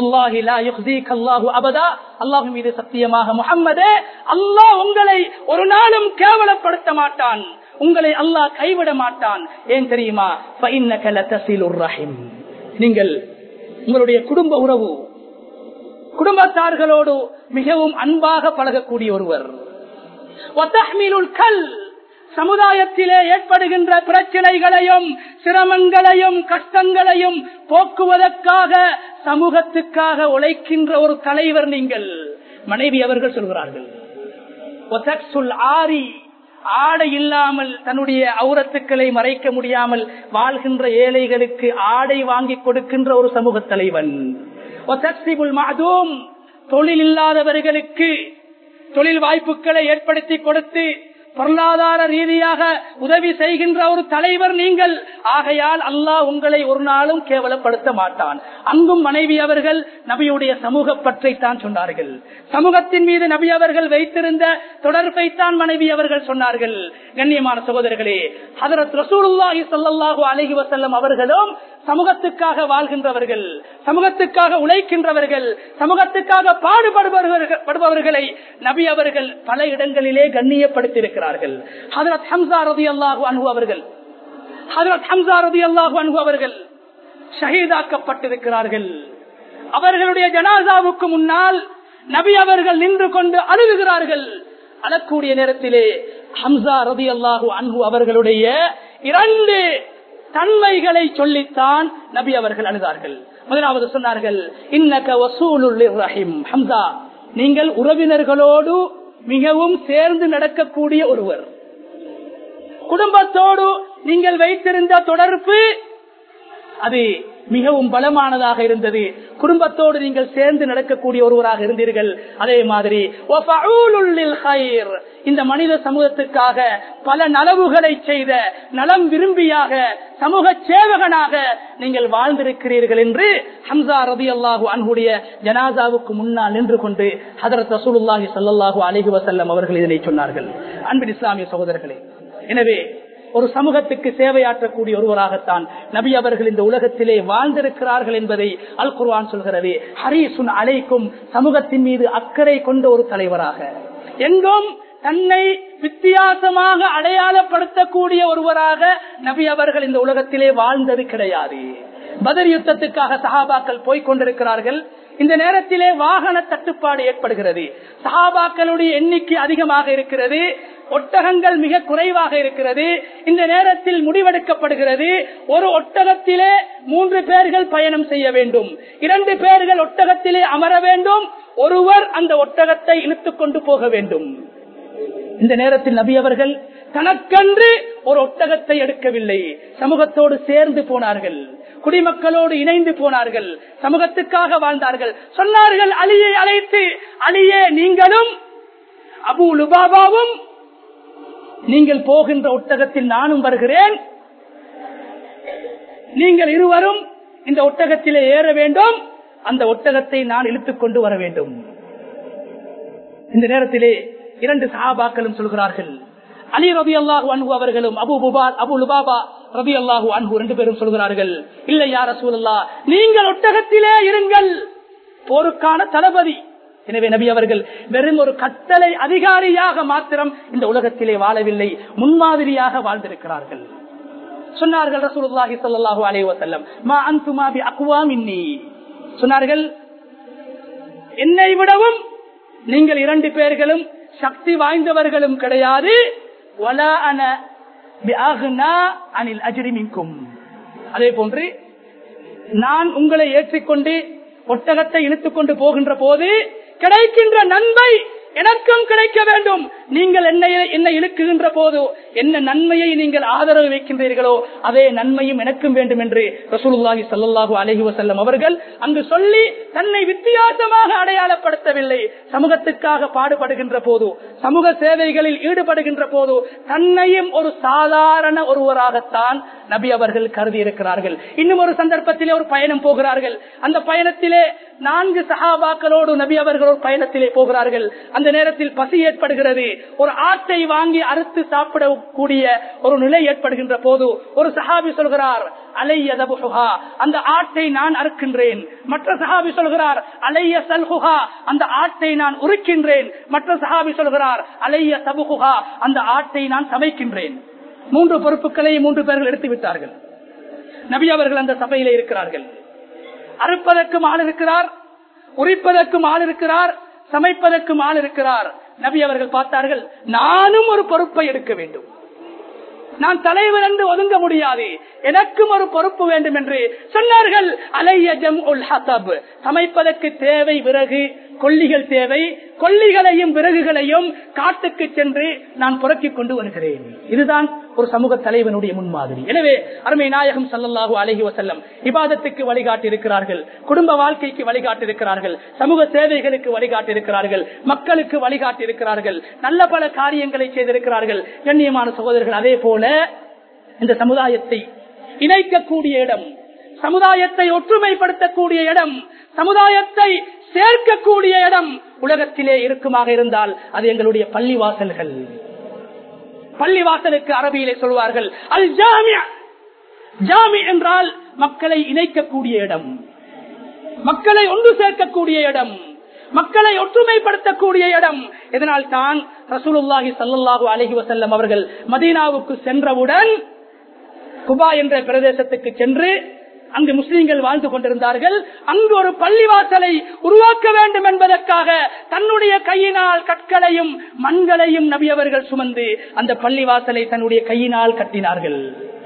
அல்லாஹு மீது சத்தியமாக முகம்மதே அல்லாஹ் உங்களை ஒரு நாளும் கேவலப்படுத்த மாட்டான் உங்களை அல்லாஹ் கைவிட மாட்டான் ஏன் தெரியுமா நீங்கள் உங்களுடைய குடும்ப உறவு குடும்பத்தார்களோடு மிகவும் அன்பாக பழகக்கூடிய ஒருவர் கல் சமுதாயத்திலே ஏற்படுகின்ற பிரச்சனைகளையும் சிரமங்களையும் கஷ்டங்களையும் போக்குவதற்காக சமூகத்துக்காக உழைக்கின்ற ஒரு தலைவர் நீங்கள் மனைவி அவர்கள் சொல்கிறார்கள் ஆரி ஆடை இல்லாமல் தன்னுடைய அவுரத்துக்களை மறைக்க முடியாமல் வாழ்கின்ற ஏழைகளுக்கு ஆடை வாங்கி கொடுக்கின்ற ஒரு சமூக தலைவன் தொழில் இல்லாதவர்களுக்கு தொழில் வாய்ப்புகளை ஏற்படுத்தி கொடுத்து பொருளாதார ரீதியாக உதவி செய்கின்ற ஒரு தலைவர் நீங்கள் ஆகையால் அல்லாஹ் உங்களை ஒரு நாளும் கேவலப்படுத்த மாட்டான் அங்கும் மனைவி அவர்கள் நபியுடைய சமூக பற்றைத்தான் சொன்னார்கள் சமூகத்தின் மீது நபி அவர்கள் வைத்திருந்த தொடர்பைத்தான் மனைவி அவர்கள் சொன்னார்கள் கண்ணியமான சகோதரர்களே ஹதரத் ரசூலுல்லாஹி ஸல்லல்லாஹு அலைஹி வஸல்லம் அவர்களும் சமூகத்துக்காக வாழ்கின்றவர்கள் சமூகத்துக்காக உழைக்கின்றவர்கள் சமூகத்துக்காக பாடுபடுபவர்களை நபி அவர்கள் பல இடங்களிலே கண்ணியப்படுத்தியிருக்கிறார்கள் ஹதரத் ஹம்சா ரதி அல்லாஹு அன்பு அவர்கள் ஹதரத் ஹம்சா ரதி அல்லாஹு அன்பு அவர்கள் ஷஹீதாக்கப்பட்டிருக்கிறார்கள் அவர்களுடைய ஜனாசாவுக்கு முன்னால் நபி அவர்கள் நின்று கொண்டு அழுகுகிறார்கள் அழக்கூடிய நேரத்திலே ஹம்சா ரதி அல்லாஹு அன்பு அவர்களுடைய இரண்டு தன்மைகளை சொல்லித்தான் நபி அவர்கள் அழுதார்கள் முதலாவது சொன்னார்கள் இன்னக வசூலுல் ரஹிம் ஹம்சா நீங்கள் உறவினர்களோடு மிகவும் சேர்ந்து நடக்கக்கூடிய ஒருவர் குடும்பத்தோடு நீங்கள் வைத்திருந்த தொடர்பு அது மிகவும் பலமானதாக இருந்தது குடும்பத்தோடு நீங்கள் சேர்ந்து நடக்கக்கூடிய ஒருவராக இருந்தீர்கள் அதே மாதிரி இந்த மனித சமூகத்துக்காக பல நலவுகளை செய்த நலம் விரும்பியாக சமூக சேவகனாக நீங்கள் வாழ்ந்திருக்கிறீர்கள் என்று ஹம்சா ரதி அல்லாஹு அன்ஹுடைய ஜனாசாவுக்கு முன்னால் நின்று கொண்டு ஹதரத் ரசூலுல்லாஹி சல்லாஹூ அலிஹி வசல்லம் அவர்கள் இதனை சொன்னார்கள் அன்பின் இஸ்லாமிய சகோதரர்களே எனவே ஒரு சமூகத்துக்கு சேவையாற்றக்கூடிய ஒருவராகத்தான் நபி அவர்கள் இந்த உலகத்திலே வாழ்ந்திருக்கிறார்கள் என்பதை அல் குர்வான் சொல்கிறது ஹரீசுன் அலைக்கும் சமூகத்தின் மீது அக்கறை கொண்ட ஒரு தலைவராக எங்கும் தன்னை வித்தியாசமாக அடையாளப்படுத்தக்கூடிய ஒருவராக நபி அவர்கள் இந்த உலகத்திலே வாழ்ந்தது கிடையாது பதர் யுத்தத்துக்காக சஹாபாக்கள் போய்கொண்டிருக்கிறார்கள் இந்த நேரத்திலே வாகன தட்டுப்பாடு ஏற்படுகிறது சஹாபாக்களுடைய எண்ணிக்கை அதிகமாக இருக்கிறது ஒட்டகங்கள் மிக குறைவாக இருக்கிறது இந்த நேரத்தில் முடிவெடுக்கப்படுகிறது ஒரு ஒட்டகத்திலே மூன்று பேர்கள் பயணம் செய்ய வேண்டும் இரண்டு பேர்கள் ஒட்டகத்திலே அமர வேண்டும் ஒருவர் அந்த ஒட்டகத்தை இழுத்துக் கொண்டு போக வேண்டும் இந்த நேரத்தில் நபி அவர்கள் தனக்கன்று ஒரு ஒட்டகத்தை எடுக்கவில்லை சமூகத்தோடு சேர்ந்து போனார்கள் குடிமக்களோடு இணைந்து போனார்கள் சமூகத்துக்காக வாழ்ந்தார்கள் சொன்னார்கள் அலியை அழைத்து அலியே நீங்களும் அபு லுபாபாவும் நீங்கள் போகின்ற ஒட்டகத்தில் நானும் வருகிறேன் நீங்கள் இருவரும் இந்த ஒட்டகத்திலே ஏற வேண்டும் அந்த ஒட்டகத்தை நான் இழுத்துக் கொண்டு வர வேண்டும் இந்த நேரத்திலே இரண்டு சஹாபாக்களும் சொல்கிறார்கள் அலி ரபி அல்லாஹு அன்பு அவர்களும் அபு புபார் அபு லுபாபா ரபி அல்லாஹு அன்பு ரெண்டு பேரும் சொல்கிறார்கள் இல்லை யார சூழல்லா நீங்கள் ஒட்டகத்திலே இருங்கள் போருக்கான தளபதி எனவே நபி அவர்கள் வெறும் ஒரு கட்டளை அதிகாரியாக மாத்திரம் இந்த உலகத்திலே வாழவில்லை முன்மாதிரியாக வாழ்ந்திருக்கிறார்கள் சொன்னார்கள் ரசூலுல்லாஹி ஸல்லல்லாஹு அலைஹி வஸல்லம் மா அன்துமா பி அக்வாம் இன்னி சொன்னார்கள் என்னை விடவும் நீங்கள் இரண்டு பேர்களும் சக்தி வாய்ந்தவர்களும் கிடையாது வலா அன பி அக்னா அனில் அஜ்ரி மின்கும் அதே போன்று நான் உங்களை ஏற்றிக்கொண்டு ஒட்டகத்தை இழுத்துக் கொண்டு போகின்ற போது கிடைக்கின்ற நன்மை எனக்கும் கிடைக்க வேண்டும் நீங்கள் என்னை என்னை இழுக்குகின்ற போது என்ன நன்மையை நீங்கள் ஆதரவு வைக்கின்றீர்களோ அதே நன்மையும் எனக்கும் வேண்டும் என்று ரசூலுல்லாஹி சல்லாஹூ அலஹி வசல்லம் அவர்கள் அங்கு சொல்லி தன்னை வித்தியாசமாக அடையாளப்படுத்தவில்லை சமூகத்துக்காக பாடுபடுகின்ற போது சமூக சேவைகளில் ஈடுபடுகின்ற போது தன்னையும் ஒரு சாதாரண ஒருவராகத்தான் நபி அவர்கள் கருதி இருக்கிறார்கள் இன்னும் ஒரு சந்தர்ப்பத்திலே ஒரு பயணம் போகிறார்கள் அந்த பயணத்திலே நான்கு சகாபாக்களோடு நபி அவர்கள் ஒரு பயணத்திலே போகிறார்கள் அந்த நேரத்தில் பசி ஏற்படுகிறது ஒரு ஆட்டை வாங்கி அறுத்து சாப்பிடக்கூடிய ஒரு நிலை ஏற்படுகின்ற போது ஒரு சஹாபி சொல்கிறார் அலைய தபுஹா அந்த ஆட்டை நான் அறுக்கின்றேன் மற்ற சஹாபி சொல்கிறார் அலைய சல்ஹுஹா அந்த ஆட்டை நான் உரிக்கின்றேன் மற்ற சஹாபி சொல்கிறார் அலைய தபுஹா அந்த ஆட்டை நான் சமைக்கின்றேன் மூன்று பொறுப்புகளை மூன்று பேர்கள் எடுத்து விட்டார்கள் நபி அவர்கள் அந்த சபையிலே இருக்கிறார்கள் அறுப்பதற்கும் ஆள் இருக்கிறார் உரிப்பதற்கும் ஆள் இருக்கிறார் சமைப்பதற்கும் ஆள் இருக்கிறார் நபி அவர்கள் பார்த்தார்கள் நானும் ஒரு பொறுப்பை எடுக்க வேண்டும் நான் தலைவர் என்று ஒதுங்க முடியாது எனக்கும் ஒரு பொறுப்பு வேண்டும் என்று சொன்னார்கள் அலையஜம் உல் ஹசப் சமைப்பதற்கு தேவை விறகு கொல்லிகள் தேவை கொல்லிகளையும் விறகுகளையும் காட்டுக்கு சென்று நான் புறக்கிக் கொண்டு வருகிறேன் இதுதான் ஒரு சமூக தலைவனுடைய முன்மாதிரி எனவே அருமை நாயகம் சல்லல்லாஹு அலஹி வசல்லம் இபாதத்துக்கு வழிகாட்டி இருக்கிறார்கள் குடும்ப வாழ்க்கைக்கு வழிகாட்டி இருக்கிறார்கள் சமூக சேவைகளுக்கு வழிகாட்டி இருக்கிறார்கள் மக்களுக்கு வழிகாட்டி இருக்கிறார்கள் நல்ல பல காரியங்களை செய்திருக்கிறார்கள் கண்ணியமான சகோதரர்கள் அதே போல இந்த சமுதாயத்தை இணைக்கக்கூடிய இடம் சமுதாயத்தை ஒற்றுமைப்படுத்தக்கூடிய இடம் சமுதாயத்தை சேர்க்கக்கூடிய இடம் உலகத்திலே இருக்குமாக இருந்தால் அது எங்களுடைய பள்ளிவாசல்கள் பள்ளிவாசலுக்கு அரபியிலே சொல்வார்கள் அல் ஜாமியா ஜாமி என்றால் மக்களை இணைக்கக்கூடிய இடம் மக்களை ஒன்று சேர்க்கக்கூடிய இடம் மக்களை ஒற்றுமைப்படுத்தக்கூடிய இடம் இதனால் தான் ரசூலுல்லாஹி சல்லாஹூ அலஹி வசல்லம் அவர்கள் மதீனாவுக்கு சென்றவுடன் குபா என்ற பிரதேசத்துக்கு சென்று அங்கு முஸ்லீம்கள் வாழ்ந்து கொண்டிருந்தார்கள் அங்கு ஒரு பள்ளிவாசலை உருவாக்க வேண்டும் என்பதற்காக தன்னுடைய கையினால் கற்களையும் மண்களையும் நபியவர்கள் சுமந்து அந்த பள்ளிவாசலை தன்னுடைய கையினால் கட்டினார்கள்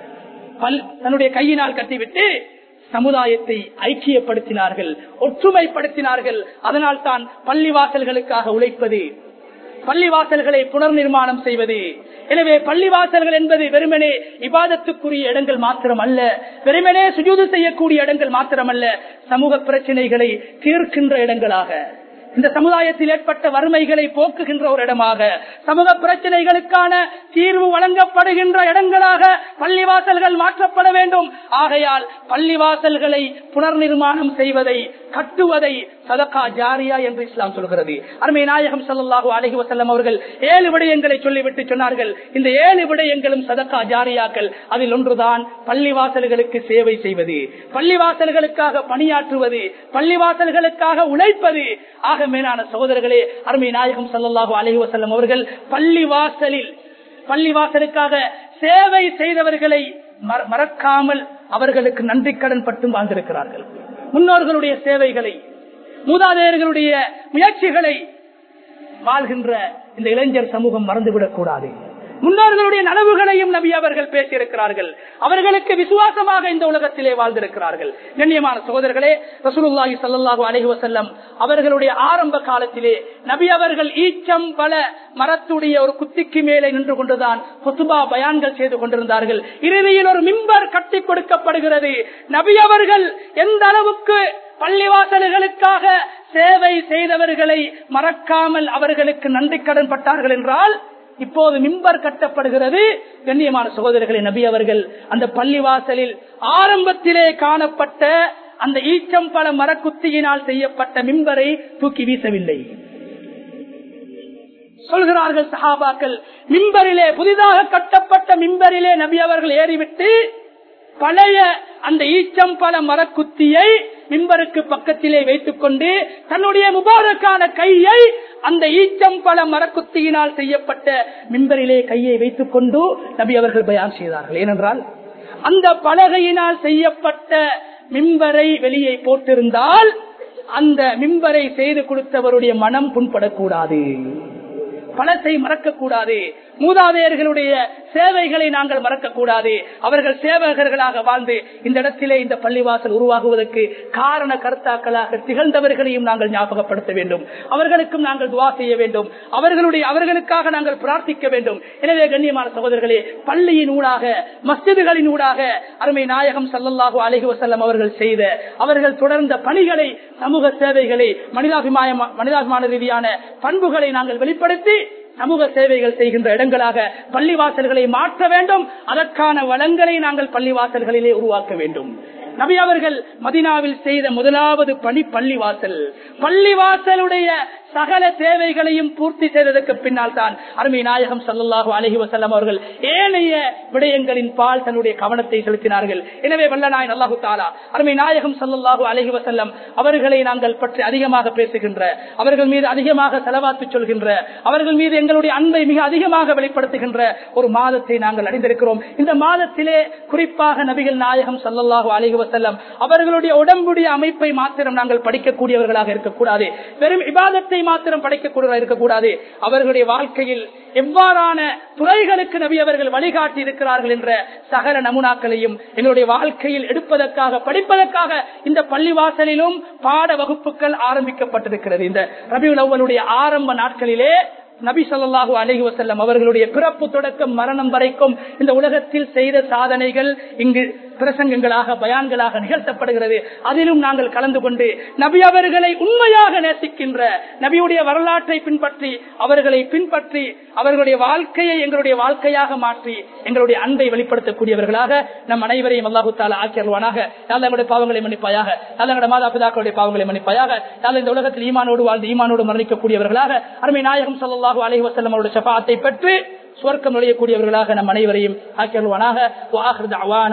தன்னுடைய கையினால் கட்டிவிட்டு சமுதாயத்தை ஐக்கியப்படுத்தினார்கள் ஒற்றுமைப்படுத்தினார்கள் அதனால் தான் பள்ளிவாசல்களுக்காக உழைப்பது பள்ளிவாசல்களை புனர் நிர்மாணம் செய்வது எனவே பள்ளிவாசல்கள் என்பது வெறுமனே இபாதத்துக்குரிய இடங்கள் மாத்திரம் அல்ல வெறுமனே சுஜூது செய்யக்கூடிய இடங்கள் மாத்திரமல்ல சமூக பிரச்சனைகளை தீர்க்கின்ற இடங்களாக இந்த சமுதாயத்தில் ஏற்பட்ட வறுமைகளை போக்குகின்ற ஒரு இடமாக சமூக பிரச்சனைகளுக்கான தீர்வு வழங்கப்படுகின்ற இடங்களாக பள்ளிவாசல்கள் மாற்றப்பட வேண்டும் ஆகையால் பள்ளிவாசல்களை புனர் நிர்மாணம் செய்வதை கட்டுவதை சதகா ஜாரியா என்று இஸ்லாம் சொல்கிறது அருமை நாயகம் சல்லாஹூ அலஹி வசல்லம் அவர்கள் ஏழு விடயங்களை சொல்லிவிட்டு சொன்னார்கள் இந்த ஏழு விடயங்களும் சதகா ஜாரியாக்கள் அதில் ஒன்றுதான் பள்ளிவாசல்களுக்கு சேவை செய்வது பள்ளிவாசல்களுக்காக பணியாற்றுவது பள்ளிவாசல்களுக்காக உழைப்பது ஆக மேலான சகோதரர்களே அருமை நாயகம் சல்லாஹூ அலஹி வசல்லம் அவர்கள் பள்ளிவாசலில் பள்ளிவாசலுக்காக சேவை செய்தவர்களை மறக்காமல் அவர்களுக்கு நன்றி கடன் பட்டும் வாழ்ந்திருக்கிறார்கள் முன்னோர்களுடைய சேவைகளை மூதாதையர்களுடைய முயற்சிகளை வாழ்கின்ற இந்த இளைஞர் சமூகம் மறந்துவிடக் கூடாது முன்னோர்களுடைய நனவுகளையும் நபி அவர்கள் பேசியிருக்கிறார்கள் அவர்களுக்கு விசுவாசமாக இந்த உலகத்திலே வாழ்ந்திருக்கிறார்கள் கண்ணியமான சகோதரர்களே ரசூலுல்லாஹி சல்லாஹூ அலஹி வசல்லம் அவர்களுடைய ஆரம்ப காலத்திலே நபி அவர்கள் ஈச்சம் பல மரத்துடைய ஒரு குத்திக்கு மேலே நின்று கொண்டுதான் கொத்துபா பயான்கள் செய்து கொண்டிருந்தார்கள் இறுதியில் ஒரு மிம்பர் கட்டி கொடுக்கப்படுகிறது நபி அவர்கள் எந்த அளவுக்கு பள்ளிவாசல்களுக்காக சேவை செய்தவர்களை மறக்காமல் அவர்களுக்கு நன்றி கடன் பட்டார்கள் என்றால் இப்போது மிம்பர் கட்டப்படுகிறது கண்ணியமான சகோதரர்களை நபி அவர்கள் அந்த பள்ளிவாசலில் ஆரம்பத்திலே காணப்பட்ட அந்த ஈச்சம்பழ மரக்குத்தியினால் செய்யப்பட்ட மிம்பரை தூக்கி வீசவில்லை சொல்கிறார்கள் சஹாபாக்கள் மிம்பரிலே புதிதாக கட்டப்பட்ட மிம்பரிலே நபி அவர்கள் ஏறிவிட்டு பழைய அந்த ஈச்சம்பழ மரக்குத்தியை மிம்பருக்கு பக்கத்திலே வைத்துக் கொண்டு தன்னுடைய முபாரக்கான கையை அந்த ஈச்சம்பழ மரக்குத்தியினால் செய்யப்பட்ட மிம்பரிலே கையை வைத்துக் கொண்டு நபி அவர்கள் பயான் செய்தார்கள் ஏனென்றால் அந்த பலகையினால் செய்யப்பட்ட மிம்பரை வெளியே போட்டிருந்தால் அந்த மிம்பரை செய்து கொடுத்தவருடைய மனம் புண்படக்கூடாது பணத்தை மறக்கக்கூடாது மூதாதையர்களுடைய சேவைகளை நாங்கள் மறக்கக்கூடாது அவர்கள் சேவகர்களாக வாழ்ந்து இந்த இடத்திலே இந்த பள்ளிவாசல் உருவாகுவதற்கு காரண கர்த்தாக்களாக திகழ்ந்தவர்களையும் நாங்கள் ஞாபகப்படுத்த வேண்டும் அவர்களுக்கும் நாங்கள் துவா செய்ய வேண்டும் அவர்களுடைய அவர்களுக்காக நாங்கள் பிரார்த்திக்க வேண்டும் எனவே கண்ணியமான சகோதரர்களே பள்ளியின் ஊடாக மஸ்ஜிதுகளின் ஊடாக அருமை நாயகம் சல்லல்லாஹு அலஹி வசல்லம் அவர்கள் செய்த அவர்கள் தொடர்ந்த பணிகளை சமூக சேவைகளை மனிதாபிமாய மனிதாபிமான ரீதியான பண்புகளை நாங்கள் வெளிப்படுத்தி சமூக சேவைகள் செய்கின்ற இடங்களாக பள்ளிவாசல்களை மாற்ற வேண்டும் அதற்கான வளங்களை நாங்கள் பள்ளிவாசல்களிலே உருவாக்க வேண்டும் நபி அவர்கள் மதினாவில் செய்த முதலாவது பணி பள்ளிவாசல் பள்ளிவாசலுடைய சகல தேவைகளையும் பூர்த்தி செய்ததற்கு பின்னால் தான் அருமை நாயகம் சல்லாஹூ அலஹி வசல்லம் அவர்கள் ஏனைய விடயங்களின் பால் தன்னுடைய கவனத்தை செலுத்தினார்கள் எனவே வல்லநாய் அல்லாஹு தாலா அருமை நாயகம் சல்லாஹூ அலஹி வசல்லம் அவர்களை நாங்கள் பற்றி அதிகமாக பேசுகின்ற அவர்கள் மீது அதிகமாக செலவாத்து சொல்கின்ற அவர்கள் மீது எங்களுடைய அன்பை மிக அதிகமாக வெளிப்படுத்துகின்ற ஒரு மாதத்தை நாங்கள் அடைந்திருக்கிறோம் இந்த மாதத்திலே குறிப்பாக நபிகள் நாயகம் சல்லாஹூ அலஹி வசல்லம் அவர்களுடைய உடம்புடைய அமைப்பை மாத்திரம் நாங்கள் படிக்கக்கூடியவர்களாக இருக்கக்கூடாது வெறும் இபாதத்தை மாத்திரம் படைக்கக்கூடிய இருக்கக்கூடாது அவர்களுடைய வாழ்க்கையில் எவ்வாறான துறைகளுக்கு நபி அவர்கள் வழிகாட்டி இருக்கிறார்கள் என்ற சகல நமுனாக்களையும் எங்களுடைய வாழ்க்கையில் எடுப்பதற்காக படிப்பதற்காக இந்த பள்ளிவாசலிலும் பாட வகுப்புகள் ஆரம்பிக்கப்பட்டிருக்கிறது இந்த ரபியுல் அவ்வளுடைய ஆரம்ப நாட்களிலே நபி சொல்லாஹூ அலஹி வசல்லம் அவர்களுடைய பிறப்பு தொடக்கம் மரணம் வரைக்கும் இந்த உலகத்தில் செய்த சாதனைகள் இங்கு பிரசங்கங்களாக பயான்களாக நிகழ்த்தப்படுகிறது அதிலும் நாங்கள் கலந்து கொண்டு நபி அவர்களை உண்மையாக நேசிக்கின்ற நபியுடைய வரலாற்றை பின்பற்றி அவர்களை பின்பற்றி அவர்களுடைய வாழ்க்கையை எங்களுடைய வாழ்க்கையாக மாற்றி எங்களுடைய அன்பை வெளிப்படுத்தக்கூடியவர்களாக நம் அனைவரையும் அல்லாஹு தாலா ஆக்கியல்வானாக யாழ் எங்களுடைய பாவங்களை மன்னிப்பாயாக யாழ் எங்களுடைய மாதா பிதாக்களுடைய பாவங்களை மன்னிப்பாயாக யாழ் இந்த உலகத்தில் ஈமானோடு வாழ்ந்து ஈமானோடு மரணிக்கக்கூடியவர்களாக அருமை நாயகம் சல்லாஹூ அலஹி வசல்லம் அவருடைய சபாத்தை பெற்று சுவர்க்கம் நுழையக்கூடியவர்களாக நம் அனைவரையும் ஆக்கியல்வானாக